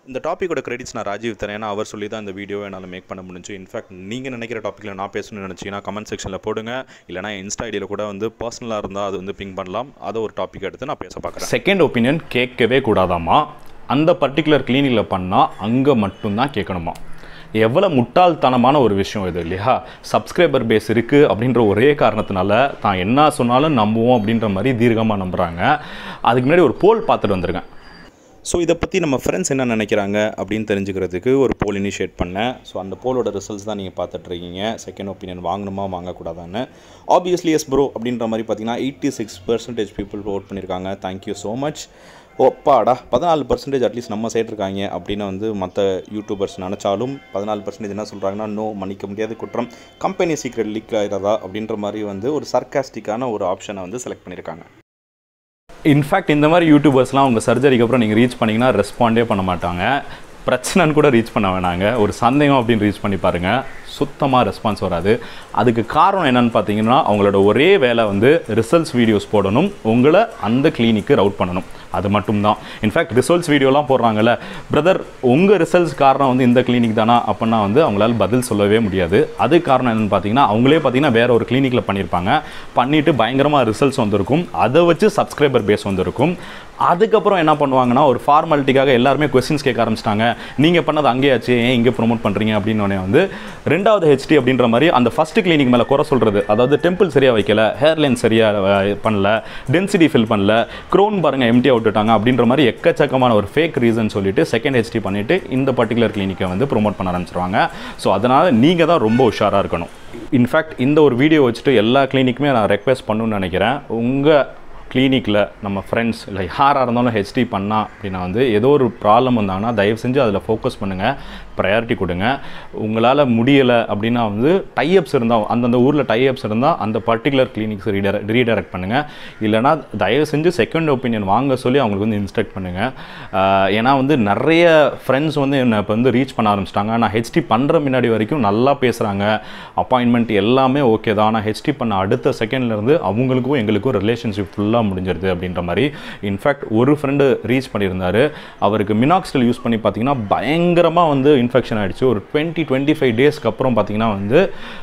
இந்த டாப்பிக்கோட கிரெடிட்ஸ் நான் ராஜீவ் தரேன் ஏன்னா அவர் சொல்லி தான் இந்த வீடியோவை என்னால் மேக் பண்ண முடிஞ்சு இன்ஃபேக்ட் நீங்கள் நினைக்கிற டாப்பிக்கில் நான் பேசணும்னு நினச்சிங்கன்னா கமெண்ட் செக்ஷனில் போடுங்க இல்லைனா இன்ஸ்டா ஐடியில் கூட வந்து பர்சனலாக இருந்தால் அது வந்து பிங் பண்ணலாம் அதை ஒரு டாபிக் எடுத்து நான் பேச பார்க்குறேன் செகண்ட் ஒப்பீனியன் கேட்கவே கூடாதாமா அந்த பர்டிகுலர் கிளினிக்கில் பண்ணால் அங்கே மட்டும்தான் கேட்கணுமா எவ்வளோ முட்டாள்தனமான ஒரு விஷயம் இது இல்லையா சப்ஸ்கிரைபர் பேஸ் இருக்குது அப்படின்ற ஒரே காரணத்தினால தான் என்ன சொன்னாலும் நம்புவோம் அப்படின்ற மாதிரி தீர்க்கமாக நம்புகிறாங்க அதுக்கு முன்னாடி ஒரு போல் பார்த்துட்டு வந்திருக்கேன் ஸோ இதை பற்றி நம்ம ஃப்ரெண்ட்ஸ் என்ன நினைக்கிறாங்க அப்படின்னு தெரிஞ்சுக்கிறதுக்கு ஒரு போல் இனிஷியேட் பண்ணேன் ஸோ அந்த போலோட ரிசல்ட்ஸ் தான் நீங்கள் பார்த்துட்ருக்கீங்க செகண்ட் ஒப்பீனியன் வாங்கணுமா வாங்கக்கூடாதான்னு ஆப்வியஸ்லி எஸ் ப்ரோ அப்படின்ற மாதிரி பார்த்தீங்கன்னா eighty six percentage people vote பண்ணியிருக்காங்க தேங்க்யூ ஸோ மச் ஒப்பாடா பதினாலு பர்சன்டேஜ் அட்லீஸ்ட் நம்ம சைடு இருக்காங்க அப்படின்னு வந்து மற்ற யூடியூபர்ஸ் நினச்சாலும் பதினாலு பர்சன்டேஜ் என்ன சொல்கிறாங்கன்னா நோ மன்னிக்க முடியாத குற்றம் கம்பெனி சீக்ரெட் லீக் ஆகிறதா அப்படின்ற மாதிரி வந்து ஒரு சர்க்காஸ்டிக்கான ஒரு ஆப்ஷனை வந்து செலக்ட் பண்ணியிருக்காங்க இன்ஃபேக்ட் இந்த மாதிரி யூடியூபர்ஸ்லாம் உங்கள் சர்ஜரிக்கு அப்புறம் நீங்கள் ரீச் பண்ணிங்கன்னா ரெஸ்பாண்டே பண்ண மாட்டாங்க பிரச்சனைன்னு கூட ரீச் பண்ண வேணாங்க ஒரு சந்தேகம் அப்படின்னு ரீச் பண்ணி பாருங்கள் சுத்தமாக ரெஸ்பான்ஸ் வராது அதுக்கு காரணம் என்னன்னு பார்த்தீங்கன்னா அவங்களோட ஒரே வேலை வந்து ரிசல்ட்ஸ் வீடியோஸ் போடணும் உங்களை அந்த கிளினிக்கு ரவுட் பண்ணணும் அது மட்டும்தான் இன்ஃபேக்ட் ரிசல்ட்ஸ் வீடியோலாம் போடுறாங்கல்ல பிரதர் உங்கள் ரிசல்ட்ஸ் காரணம் வந்து இந்த கிளினிக் தானா அப்படின்னா வந்து அவங்களால பதில் சொல்லவே முடியாது அது காரணம் என்னன்னு பார்த்தீங்கன்னா அவங்களே பார்த்தீங்கன்னா வேற ஒரு கிளினிக்கில் பண்ணியிருப்பாங்க பண்ணிட்டு பயங்கரமாக ரிசல்ட்ஸ் வந்திருக்கும் அதை வச்சு சப்ஸ்கிரைபர் பேஸ் வந்திருக்கும் அதுக்கப்புறம் என்ன பண்ணுவாங்கன்னா ஒரு ஃபார்மாலிட்டிக்காக எல்லாருமே கொஸ்டின்ஸ் கேட்க ஆரம்பிச்சிட்டாங்க நீங்கள் பண்ணது அங்கேயாச்சு ஏன் இங்கே ப்ரொமோட் பண்ணுறீங்க அப்படின்னு உடனே வந்து ரெண்டாவது ஹெச்டி அப்படின்ற மாதிரி அந்த ஃபர்ஸ்ட் கிளினிக் மேலே குறை சொல்கிறது அதாவது டெம்பிள் சரியாக வைக்கல ஹேர்லைன் சரியாக பண்ணல டென்சிட்டி ஃபில் பண்ணல க்ரோன் பாருங்கள் எம்டியாக விட்டுட்டாங்க அப்படின்ற மாதிரி எக்கச்சக்கமான ஒரு ஃபேக் ரீசன் சொல்லிட்டு செகண்ட் ஹெச்டி பண்ணிவிட்டு இந்த பர்டிகுலர் கிளினிக்கை வந்து ப்ரொமோட் பண்ண ஆரம்பிச்சிருவாங்க ஸோ அதனால் நீங்கள் தான் ரொம்ப உஷாராக இருக்கணும் இன்ஃபேக்ட் இந்த ஒரு வீடியோ வச்சுட்டு எல்லா கிளினிக்குமே நான் ரெக்வெஸ்ட் பண்ணணும்னு நினைக்கிறேன் உங்கள் கிளினிக்கில் நம்ம ஃப்ரெண்ட்ஸ் இல்லை யாராக இருந்தாலும் ஹெச்டி பண்ணா அப்படின்னா வந்து ஏதோ ஒரு ப்ராப்ளம் வந்தாங்கன்னா தயவு செஞ்சு அதில் ஃபோக்கஸ் பண்ணுங்கள் ப்ரையாரிட்டி கொடுங்க உங்களால் முடியலை அப்படின்னா வந்து டைஅப்ஸ் இருந்தால் அந்தந்த ஊரில் டைஅப்ஸ் இருந்தால் அந்த பர்டிகுலர் கிளினிக்ஸ் ரீடர் ரீடைரக்ட் பண்ணுங்கள் இல்லைனா தயவு செஞ்சு செகண்ட் ஒப்பீனியன் வாங்க சொல்லி அவங்களுக்கு வந்து இன்ஸ்ட்ரக்ட் பண்ணுங்கள் ஆஹ் ஏன்னா வந்து நிறைய ஃப்ரெண்ட்ஸ் வந்து என்னை இப்போ வந்து ரீச் பண்ண ஆரம்பிச்சிட்டாங்க நான் ஹெச்டி பண்ணுற முன்னாடி வரைக்கும் நல்லா பேசுகிறாங்க அப்பாயின்மெண்ட் எல்லாமே ஓகே தான் ஆனால் ஹெச்டி பண்ண அடுத்த செகண்ட்லேருந்து அவங்களுக்கும் எங்களுக்கும் ரிலேஷன்ஷிப் ஃபுல்லாக முடிஞ்சிருது அப்படின்ற மாதிரி இன்ஃபேக்ட் ஒரு ஃப்ரெண்டு ரீச் பண்ணியிருந்தாரு அவருக்கு மினாக்ஸ்டல் யூஸ் பண்ணி பார்த்தீங்கன்னா பயங்கரமாக வந்து இன்ஃபெக்ஷன் ஆகிடுச்சு ஒரு டுவெண்ட்டி டுவெண்ட்டி ஃபைவ் டேஸ்க்கு அப்புறம் பார்த்தீங்கன்னா வந்து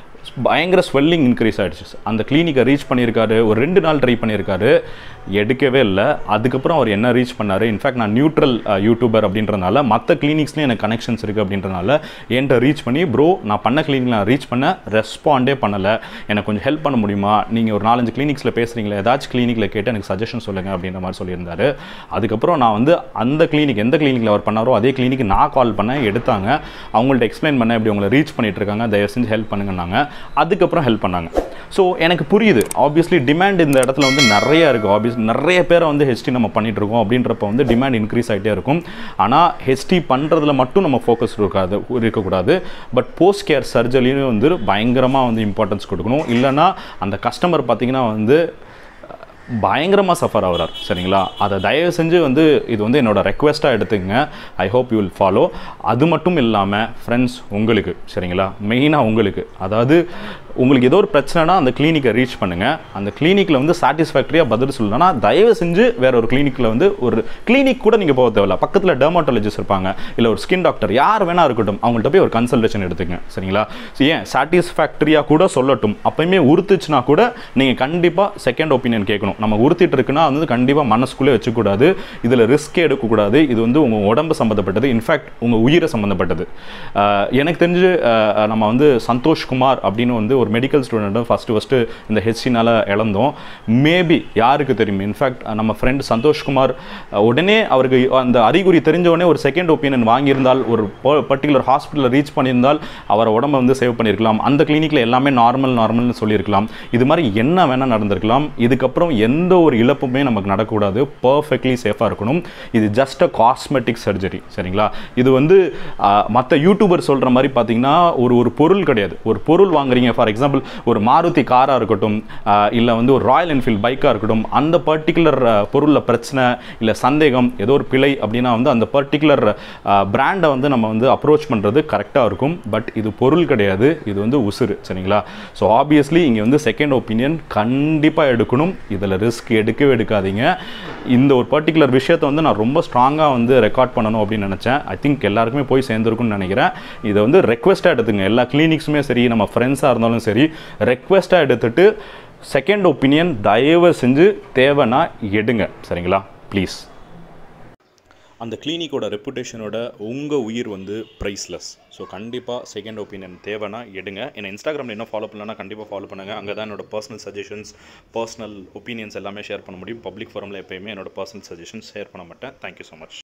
பயங்கர ஸ்வெல்லிங் இன்க்ரீஸ் ஆகிடுச்சு அந்த கிளினிக்கை ரீச் பண்ணியிருக்காரு ஒரு ரெண்டு நாள் ட்ரை பண்ணியிருக்காரு எடுக்கவே இல்லை அதுக்கப்புறம் அவர் என்ன ரீச் பண்ணார் இன்ஃபேக்ட் நான் நியூட்ரல் யூடியூபர் அப்படின்றனால மற்ற கிளினிக்ஸ்லேயும் எனக்கு கனெக்ஷன்ஸ் இருக்குது அப்படின்றனால என்கிட்ட ரீச் பண்ணி ப்ரோ நான் பண்ண கிளினிக் நான் ரீச் பண்ண ரெஸ்பாண்டே பண்ணலை எனக்கு கொஞ்சம் ஹெல்ப் பண்ண முடியுமா நீங்கள் ஒரு நாலஞ்சு கிளினிக்ஸில் பேசுகிறீங்களா ஏதாச்சும் கிளினிக்கில் கேட்டு எனக்கு சஜஷன் சொல்லுங்கள் அப்படின்ற மாதிரி சொல்லியிருந்தாரு அதுக்கப்புறம் நான் வந்து அந்த கிளினிக் எந்த கிளினிக்கில் அவர் பண்ணாரோ அதே கிளினிக் நான் கால் பண்ணேன் எடுத்தாங்க அவங்கள்ட்ட எக்ஸ்பிளைன் பண்ணேன் இப்படி உங்களை ரீச் பண்ணிட்டு இருக்காங்க தயவு செஞ்சு ஹெல்ப் பண்ணுங்கன்னாங்க அதுக்கப்புறம் ஹெல்ப் பண்ணாங்க ஸோ எனக்கு புரியுது ஆப்வியஸ்லி டிமாண்ட் இந்த இடத்துல வந்து நிறைய இருக்குது ஆப்வியஸ் நிறைய பேரை வந்து ஹெச்டி நம்ம பண்ணிட்டு இருக்கோம் அப்படின்றப்ப வந்து டிமாண்ட் இன்க்ரீஸ் ஆகிட்டே இருக்கும் ஆனால் ஹெச்டி பண்ணுறதுல மட்டும் நம்ம ஃபோக்கஸ் இருக்காது இருக்கக்கூடாது பட் போஸ்ட் கேர் சர்ஜரியும் வந்து பயங்கரமாக வந்து இம்பார்ட்டன்ஸ் கொடுக்கணும் இல்லைன்னா அந்த கஸ்டமர் பார்த்தீங்கன்னா வந்து பயங்கரமாக சஃபர் ஆகிறார் சரிங்களா அதை தயவு செஞ்சு வந்து இது வந்து என்னோட ரெக்வெஸ்ட்டாக எடுத்துங்க I hope you will follow அது மட்டும் இல்லாமல் ஃப்ரெண்ட்ஸ் உங்களுக்கு சரிங்களா மெயினாக உங்களுக்கு அதாவது உங்களுக்கு ஏதோ ஒரு பிரச்சனைனா அந்த கிளினிக்கை ரீச் பண்ணுங்கள் அந்த கிளினிக்கில் வந்து சாட்டிஸ்ஃபேக்டரியாக பதில் சொல்லணும்னா தயவு செஞ்சு வேற ஒரு கிளினிக்கில் வந்து ஒரு கிளினிக் கூட நீங்கள் போக தேவையில்ல பக்கத்தில் டெர்மாட்டாலஜிஸ்ட் இருப்பாங்க இல்லை ஒரு ஸ்கின் டாக்டர் யார் வேணா இருக்கட்டும் அவங்கள்ட்ட போய் ஒரு கன்சல்டேஷன் எடுத்துங்க சரிங்களா So, ஏன் சாட்டிஸ்ஃபேக்டரியாக கூட சொல்லட்டும் அப்பயுமே உறுத்துச்சுன்னா கூட நீங்கள் கண்டிப்பாக செகண்ட் ஒப்பீனியன் கேட்கணும் நம்ம உறுத்திட்டு இருக்குன்னா அது வந்து கண்டிப்பாக மனசுக்குள்ளே வச்சுக்கூடாது இதில் ரிஸ்க் எடுக்கக்கூடாது இது வந்து உங்கள் உடம்பு சம்மந்தப்பட்டது இன்ஃபேக்ட் உங்கள் உயிரை சம்மந்தப்பட்டது ஆஹ் எனக்கு தெரிஞ்சு ஆஹ் நம்ம வந்து சந்தோஷ் குமார் அப்படின்னு வந்து ஒரு மெடிக்கல் ஸ்டூடெண்ட்டும் ஃபஸ்ட்டு ஃபஸ்ட்டு இந்த ஹெச்டினால் இழந்தோம் மேபி யாருக்கு தெரியும் இன்ஃபேக்ட் நம்ம ஃப்ரெண்ட் சந்தோஷ்குமார் அஹ், உடனே அவருக்கு அந்த அறிகுறி தெரிஞ்ச உடனே ஒரு செகண்ட் ஒப்பீனியன் வாங்கியிருந்தால் ஒரு பர்டிகுலர் ஹாஸ்பிட்டலில் ரீச் பண்ணியிருந்தால் அவரை உடம்பை வந்து சேவ் பண்ணியிருக்கலாம் அந்த கிளினிக்கில் எல்லாமே நார்மல் நார்மல்னு சொல்லியிருக்கலாம் இது மாதிரி என்ன வேணால் நடந்திருக்கலாம் இதுக்கப்புறம் எந்த ஒரு இழப்புமே நமக்கு நடக்கக்கூடாது பர்ஃபெக்ட்லி சேஃபாக இருக்கணும் இது ஜஸ்ட் அ காஸ்மெட்டிக் சர்ஜரி சரிங்களா இது வந்து மற்ற யூடியூபர் சொல்கிற மாதிரி பார்த்தீங்கன்னா ஒரு ஒரு பொருள் கிடையாது ஒரு பொருள் வாங்குறீங்க ஃபார் ஃபார் எக்ஸாம்பிள் ஒரு மாருதி காராக இருக்கட்டும் இல்லை வந்து ஒரு ராயல் என்ஃபீல்ட் பைக்காக இருக்கட்டும் அந்த பர்டிகுலர் பொருளில் பிரச்சனை இல்லை சந்தேகம் ஏதோ ஒரு பிழை அப்படின்னா வந்து அந்த பர்டிகுலர் பிராண்டை வந்து நம்ம வந்து அப்ரோச் பண்ணுறது கரெக்டாக இருக்கும் பட் இது பொருள் கிடையாது இது வந்து உசுறு சரிங்களா ஸோ ஆப்வியஸ்லி இங்கே வந்து செகண்ட் ஒப்பீனியன் கண்டிப்பாக எடுக்கணும் இதில் ரிஸ்க் எடுக்கவே எடுக்காதீங்க இந்த ஒரு பர்டிகுலர் விஷயத்தை வந்து நான் ரொம்ப ஸ்ட்ராங்காக வந்து ரெக்கார்ட் பண்ணணும் அப்படின்னு நினச்சேன் ஐ திங்க் எல்லாருக்குமே போய் சேர்ந்துருக்குன்னு நினைக்கிறேன் இதை வந்து ரெக்வெஸ்ட்டாக எடுத்துங்க எல்லா கிளினிக்ஸுமே சரி நம்ம ஃப்ரெண்ட்ஸாக இருந்தாலும் சரி ரெக்வெஸ்ட்டாக எடுத்துட்டு செகண்ட் ஒப்பீனியன் தயவு செஞ்சு தேவைன்னா எடுங்க சரிங்களா ப்ளீஸ் அந்த கிளினிக்கோட ரெப்புடேஷனோட உங்கள் உயிர் வந்து ப்ரைஸ்லெஸ் ஸோ கண்டிப்பாக செகண்ட் ஒப்பீனியன் தேவைன்னா எடுங்க என்னை இன்ஸ்டாகிராமில் இன்னும் ஃபாலோ பண்ணலன்னா கண்டிப்பாக ஃபாலோ பண்ணுங்கள் அங்கே தான் என்னோட பர்சனல் சஜஷன்ஸ் பர்சனல் ஒப்பீனியன்ஸ் எல்லாமே ஷேர் பண்ண முடியும் பப்ளிக் ஃபோரமில் எப்பயுமே என்னோட பர்சனல் சஜஷன்ஸ் ஷேர் பண்ண மாட்டேன் தேங்க்யூ ஸோ மச்